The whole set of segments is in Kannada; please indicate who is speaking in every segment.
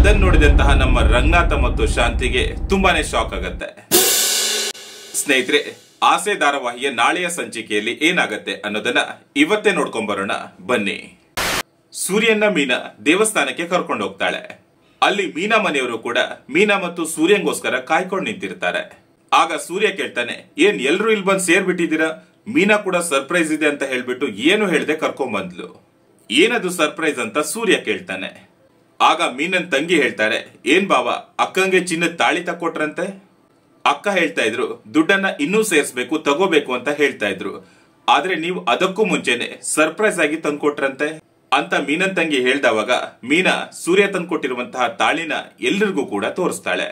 Speaker 1: ಅದನ್ನ ನೋಡಿದಂತಹ ನಮ್ಮ ರಂಗನಾಥ ಮತ್ತು ಶಾಂತಿಗೆ ತುಂಬಾನೇ ಶಾಕ್ ಆಗತ್ತೆ ಸ್ನೇಹಿತರೆ ಆಸೆ ಧಾರಾವಾಹಿಯ ನಾಳೆಯ ಸಂಚಿಕೆಯಲ್ಲಿ ಏನಾಗತ್ತೆ ಅನ್ನೋದನ್ನ ಇವತ್ತೇ ನೋಡ್ಕೊಂಡ್ ಬರೋಣ ಬನ್ನಿ ಸೂರ್ಯನ ಮೀನಾ ದೇವಸ್ಥಾನಕ್ಕೆ ಕರ್ಕೊಂಡು ಹೋಗ್ತಾಳೆ ಅಲ್ಲಿ ಮೀನಾ ಮನೆಯವರು ಕೂಡ ಮೀನಾ ಮತ್ತು ಸೂರ್ಯಂಗೋಸ್ಕರ ಕಾಯ್ಕೊಂಡು ನಿಂತಿರ್ತಾರೆ ಆಗ ಸೂರ್ಯ ಕೇಳ್ತಾನೆ ಏನ್ ಎಲ್ರು ಇಲ್ಲಿ ಬಂದ್ ಸೇರ್ಬಿಟ್ಟಿದ್ದೀರಾ ಮೀನಾ ಕೂಡ ಸರ್ಪ್ರೈಸ್ ಇದೆ ಅಂತ ಹೇಳ್ಬಿಟ್ಟು ಏನು ಹೇಳ್ದೆ ಕರ್ಕೊಂಡ್ ಬಂದ್ಲು ಏನದು ಸರ್ಪ್ರೈಸ್ ಅಂತ ಸೂರ್ಯ ಕೇಳ್ತಾನೆ ಆಗ ಮೀನನ್ ತಂಗಿ ಹೇಳ್ತಾರೆ ಏನ್ ಬಾವ ಅಕ್ಕಂಗೆ ಚಿನ್ನದ ತಾಳಿ ತಕ್ಕೊಟ್ರಂತೆ ಅಕ್ಕ ಹೇಳ್ತಾ ಇದ್ರು ದುಡ್ಡನ್ನ ಇನ್ನೂ ಸೇರ್ಸ್ಬೇಕು ತಗೋಬೇಕು ಅಂತ ಹೇಳ್ತಾ ಇದ್ರು ಆದ್ರೆ ನೀವು ಅದಕ್ಕೂ ಮುಂಚೆನೆ ಸರ್ಪ್ರೈಸ್ ಆಗಿ ತಂದ್ಕೊಟ್ರಂತೆ ಅಂತ ಮೀನನ್ ತಂಗಿ ಹೇಳ್ದವಾಗ ಮೀನಾ ಸೂರ್ಯ ತಂದ್ಕೊಟ್ಟಿರುವಂತಹ ತಾಳಿನ ಎಲ್ರಿಗೂ ಕೂಡ ತೋರಿಸ್ತಾಳೆ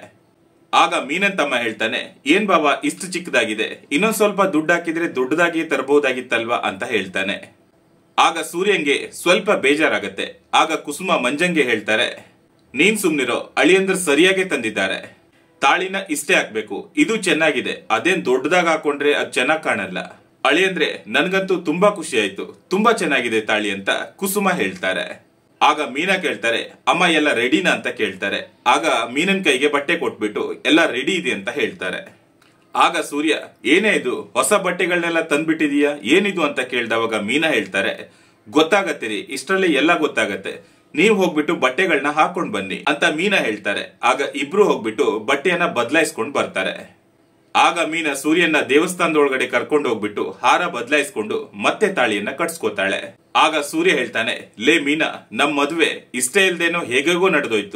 Speaker 1: ಆಗ ಮೀನನ್ ತಮ್ಮ ಹೇಳ್ತಾನೆ ಏನ್ ಬಾಬಾ ಇಷ್ಟು ಚಿಕ್ಕದಾಗಿದೆ ಇನ್ನೊಂದ್ ಸ್ವಲ್ಪ ದುಡ್ಡು ಹಾಕಿದ್ರೆ ದೊಡ್ಡದಾಗಿ ತರಬಹುದಾಗಿತ್ತಲ್ವಾ ಅಂತ ಹೇಳ್ತಾನೆ ಆಗ ಸೂರ್ಯಂಗೆ ಸ್ವಲ್ಪ ಬೇಜಾರಾಗತ್ತೆ ಆಗ ಕುಸುಮ ಮಂಜಂಗೆ ಹೇಳ್ತಾರೆ ನೀನ್ ಸುಮ್ನಿರೋ ಅಳಿಯಂದ್ರ ಸರಿಯಾಗಿ ತಂದಿದ್ದಾರೆ ತಾಳಿನ ಇಷ್ಟೇ ಹಾಕ್ಬೇಕು ಇದು ಚೆನ್ನಾಗಿದೆ ಅದೇನ್ ದೊಡ್ಡದಾಗ ಹಾಕೊಂಡ್ರೆ ಅದ್ ಚೆನ್ನಾಗ್ ಕಾಣಲ್ಲ ಅಳಿಯಂದ್ರೆ ನನ್ಗಂತೂ ತುಂಬಾ ಖುಷಿ ಆಯ್ತು ತುಂಬಾ ಚೆನ್ನಾಗಿದೆ ತಾಳಿ ಅಂತ ಕುಸುಮ ಹೇಳ್ತಾರೆ ಆಗ ಮೀನಾ ಕೇಳ್ತಾರೆ ಅಮ್ಮ ಎಲ್ಲ ರೆಡಿನಾ ಅಂತ ಕೇಳ್ತಾರೆ ಆಗ ಮೀನನ್ ಕೈಗೆ ಬಟ್ಟೆ ಕೊಟ್ಬಿಟ್ಟು ಎಲ್ಲ ರೆಡಿ ಇದೆ ಅಂತ ಹೇಳ್ತಾರೆ ಆಗ ಸೂರ್ಯ ಏನೇ ಇದು ಹೊಸ ಬಟ್ಟೆಗಳನ್ನೆಲ್ಲ ತಂದ್ಬಿಟ್ಟಿದೀಯಾ ಏನಿದು ಅಂತ ಕೇಳ್ದವಾಗ ಮೀನಾ ಹೇಳ್ತಾರೆ ಗೊತ್ತಾಗತ್ತೆ ರೀ ಇಷ್ಟರಲ್ಲಿ ಎಲ್ಲ ಗೊತ್ತಾಗತ್ತೆ ನೀವ್ ಹೋಗ್ಬಿಟ್ಟು ಬಟ್ಟೆಗಳನ್ನ ಹಾಕೊಂಡ್ ಬನ್ನಿ ಅಂತ ಮೀನಾ ಹೇಳ್ತಾರೆ ಆಗ ಇಬ್ರು ಹೋಗ್ಬಿಟ್ಟು ಬಟ್ಟೆಯನ್ನ ಬದಲಾಯಿಸ್ಕೊಂಡ್ ಬರ್ತಾರೆ ಆಗ ಮೀನಾ ಸೂರ್ಯನ ದೇವಸ್ಥಾನದೊಳಗಡೆ ಕರ್ಕೊಂಡು ಹೋಗ್ಬಿಟ್ಟು ಹಾರ ಬದಲಾಯಿಸ್ಕೊಂಡು ಮತ್ತೆ ತಾಳಿಯನ್ನ ಕಟ್ಸ್ಕೊತಾಳೆ ಆಗ ಸೂರ್ಯ ಹೇಳ್ತಾನೆ ಲೇ ಮೀನಾ ನಮ್ ಮದ್ವೆ ಇಷ್ಟೇ ಇಲ್ದೇನೋ ಹೇಗೋ ನಡೆದೋಯ್ತು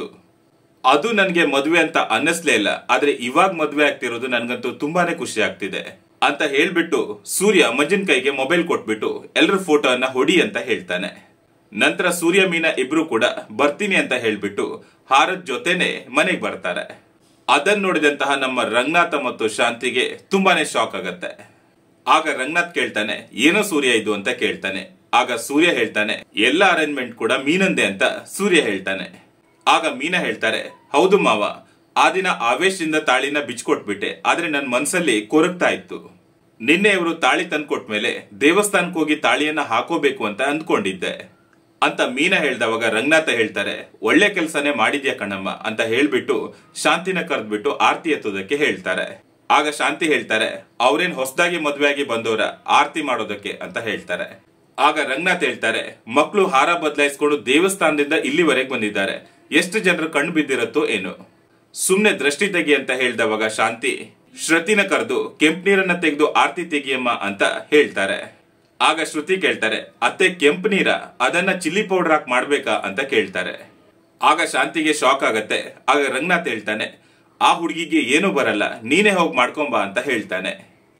Speaker 1: ಅದು ನನ್ಗೆ ಮದ್ವೆ ಅಂತ ಅನ್ನಿಸ್ಲೇ ಇಲ್ಲ ಆದ್ರೆ ಇವಾಗ ಮದ್ವೆ ಆಗ್ತಿರೋದು ನನ್ಗಂತೂ ತುಂಬಾನೇ ಖುಷಿ ಆಗ್ತಿದೆ ಅಂತ ಹೇಳ್ಬಿಟ್ಟು ಸೂರ್ಯ ಮಂಜನ್ ಕೈಗೆ ಮೊಬೈಲ್ ಕೊಟ್ಬಿಟ್ಟು ಎಲ್ರ ಫೋಟೋನ ಹೊಡಿ ಅಂತ ಹೇಳ್ತಾನೆ ನಂತರ ಸೂರ್ಯ ಮೀನಾ ಇಬ್ರು ಕೂಡ ಬರ್ತೀನಿ ಅಂತ ಹೇಳ್ಬಿಟ್ಟು ಹಾರದ ಜೊತೆನೆ ಮನೆಗ್ ಬರ್ತಾರೆ ಅದನ್ನ ನೋಡಿದಂತಹ ನಮ್ಮ ರಂಗನಾಥ ಮತ್ತು ಶಾಂತಿಗೆ ತುಂಬಾನೇ ಶಾಕ್ ಆಗತ್ತೆ ಆಗ ರಂಗನಾಥ್ ಕೇಳ್ತಾನೆ ಏನೋ ಸೂರ್ಯ ಇದು ಅಂತ ಕೇಳ್ತಾನೆ ಆಗ ಸೂರ್ಯ ಹೇಳ್ತಾನೆ ಎಲ್ಲ ಅರೇಂಜ್ಮೆಂಟ್ ಕೂಡ ಮೀನಂದೆ ಅಂತ ಸೂರ್ಯ ಹೇಳ್ತಾನೆ ಆಗ ಮೀನಾ ಹೇಳ್ತಾರೆ ಹೌದು ಮಾವ ಆ ದಿನ ಆವೇಶದಿಂದ ತಾಳಿನ ಬಿಚ್ಕೊಟ್ಬಿಟ್ಟೆ ಆದ್ರೆ ನನ್ ಮನ್ಸಲ್ಲಿ ಕೊರಗ್ತಾ ಇತ್ತು ನಿನ್ನೆ ಇವರು ತಾಳಿ ತಂದ್ಕೊಟ್ಮೇಲೆ ದೇವಸ್ಥಾನಕ್ಕೆ ಹೋಗಿ ತಾಳಿಯನ್ನ ಹಾಕೋಬೇಕು ಅಂತ ಅಂದ್ಕೊಂಡಿದ್ದೆ ಅಂತ ಮೀನಾ ಹೇಳ್ದವಾಗ ರಂಗನಾಥ ಹೇಳ್ತಾರೆ ಒಳ್ಳೆ ಕೆಲಸನೇ ಮಾಡಿದ್ಯಾ ಕಣಮ್ಮ ಅಂತ ಹೇಳ್ಬಿಟ್ಟು ಶಾಂತಿನ ಕರೆದ್ಬಿಟ್ಟು ಆರ್ತಿ ಎತ್ತೋದಕ್ಕೆ ಹೇಳ್ತಾರೆ ಆಗ ಶಾಂತಿ ಹೇಳ್ತಾರೆ ಅವ್ರೇನ್ ಹೊಸದಾಗಿ ಮದ್ವೆ ಆಗಿ ಬಂದವರ ಆರ್ತಿ ಮಾಡೋದಕ್ಕೆ ಅಂತ ಹೇಳ್ತಾರೆ ಆಗ ರಂಗನಾಥ್ ಹೇಳ್ತಾರೆ ಮಕ್ಕಳು ಹಾರ ಬದಲಾಯಿಸ್ಕೊಂಡು ದೇವಸ್ಥಾನದಿಂದ ಇಲ್ಲಿವರೆಗೆ ಬಂದಿದ್ದಾರೆ ಎಷ್ಟು ಜನರು ಕಣ್ಣು ಬಿದ್ದಿರತ್ತೋ ಏನು ಸುಮ್ನೆ ದೃಷ್ಟಿ ತೆಗಿ ಅಂತ ಹೇಳ್ದವಾಗ ಶಾಂತಿ ಶ್ರುತಿನ ಕರೆದು ಕೆಂಪ್ ನೀರನ್ನ ತೆಗೆದು ಆರ್ತಿ ತೆಗಿಯಮ್ಮ ಅಂತ ಹೇಳ್ತಾರೆ ಆಗ ಶ್ರುತಿ ಕೇಳ್ತಾರೆ ಅತ್ತೆ ಕೆಂಪು ನೀರ ಅದನ್ನ ಚಿಲ್ಲಿ ಪೌಡರ್ ಹಾಕಿ ಮಾಡ್ಬೇಕಾ ಅಂತ ಕೇಳ್ತಾರೆ ಆಗ ಶಾಂತಿಗೆ ಶಾಕ್ ಆಗತ್ತೆ ಆಗ ರಂಗನಾಥ್ ಹೇಳ್ತಾನೆ ಆ ಹುಡುಗಿಗೆ ಏನೂ ಬರಲ್ಲ ನೀನೇ ಹೋಗಿ ಮಾಡ್ಕೊಂಬಾ ಅಂತ ಹೇಳ್ತಾನೆ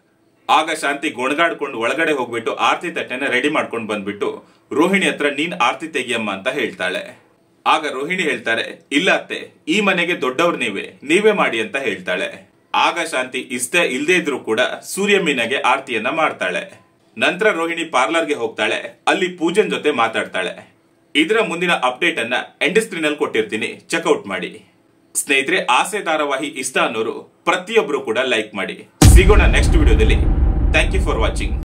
Speaker 1: ಆಗ ಶಾಂತಿ ಗೊಣಗಾಡ್ಕೊಂಡು ಒಳಗಡೆ ಹೋಗ್ಬಿಟ್ಟು ಆರ್ತಿ ತಟ್ಟೆನ ರೆಡಿ ಮಾಡ್ಕೊಂಡು ಬಂದ್ಬಿಟ್ಟು ರೋಹಿಣಿ ಹತ್ರ ನೀನ್ ಆರ್ತಿ ತೆಗಿಯಮ್ಮ ಅಂತ ಹೇಳ್ತಾಳೆ ಆಗ ರೋಹಿಣಿ ಹೇಳ್ತಾರೆ ಇಲ್ಲ ಅತ್ತೆ ಈ ಮನೆಗೆ ದೊಡ್ಡವ್ರು ನೀವೇ ನೀವೇ ಮಾಡಿ ಅಂತ ಹೇಳ್ತಾಳೆ ಆಗ ಶಾಂತಿ ಇಷ್ಟ ಇಲ್ದೇ ಇದ್ರೂ ಕೂಡ ಸೂರ್ಯ ಮೀನಗೆ ಆರ್ತಿಯನ್ನ ಮಾಡ್ತಾಳೆ ನಂತರ ರೋಹಿಣಿ ಪಾರ್ಲರ್ಗೆ ಹೋಗ್ತಾಳೆ ಅಲ್ಲಿ ಪೂಜನ್ ಜೊತೆ ಮಾತಾಡ್ತಾಳೆ ಇದರ ಮುಂದಿನ ಅಪ್ಡೇಟ್ ಅನ್ನ ಎಂಡ್ ಸ್ಕ್ರೀನ್ ಅಲ್ಲಿ ಕೊಟ್ಟಿರ್ತೀನಿ ಚೆಕ್ಔಟ್ ಮಾಡಿ ಸ್ನೇಹಿತರೆ ಆಸೆ ಧಾರಾವಾಹಿ ಇಷ್ಟ ಅನ್ನೋರು ಪ್ರತಿಯೊಬ್ರು ಕೂಡ ಲೈಕ್ ಮಾಡಿ ಸಿಗೋಣ ನೆಕ್ಸ್ಟ್ ವಿಡಿಯೋದಲ್ಲಿ ಥ್ಯಾಂಕ್ ಯು ಫಾರ್ ವಾಚಿಂಗ್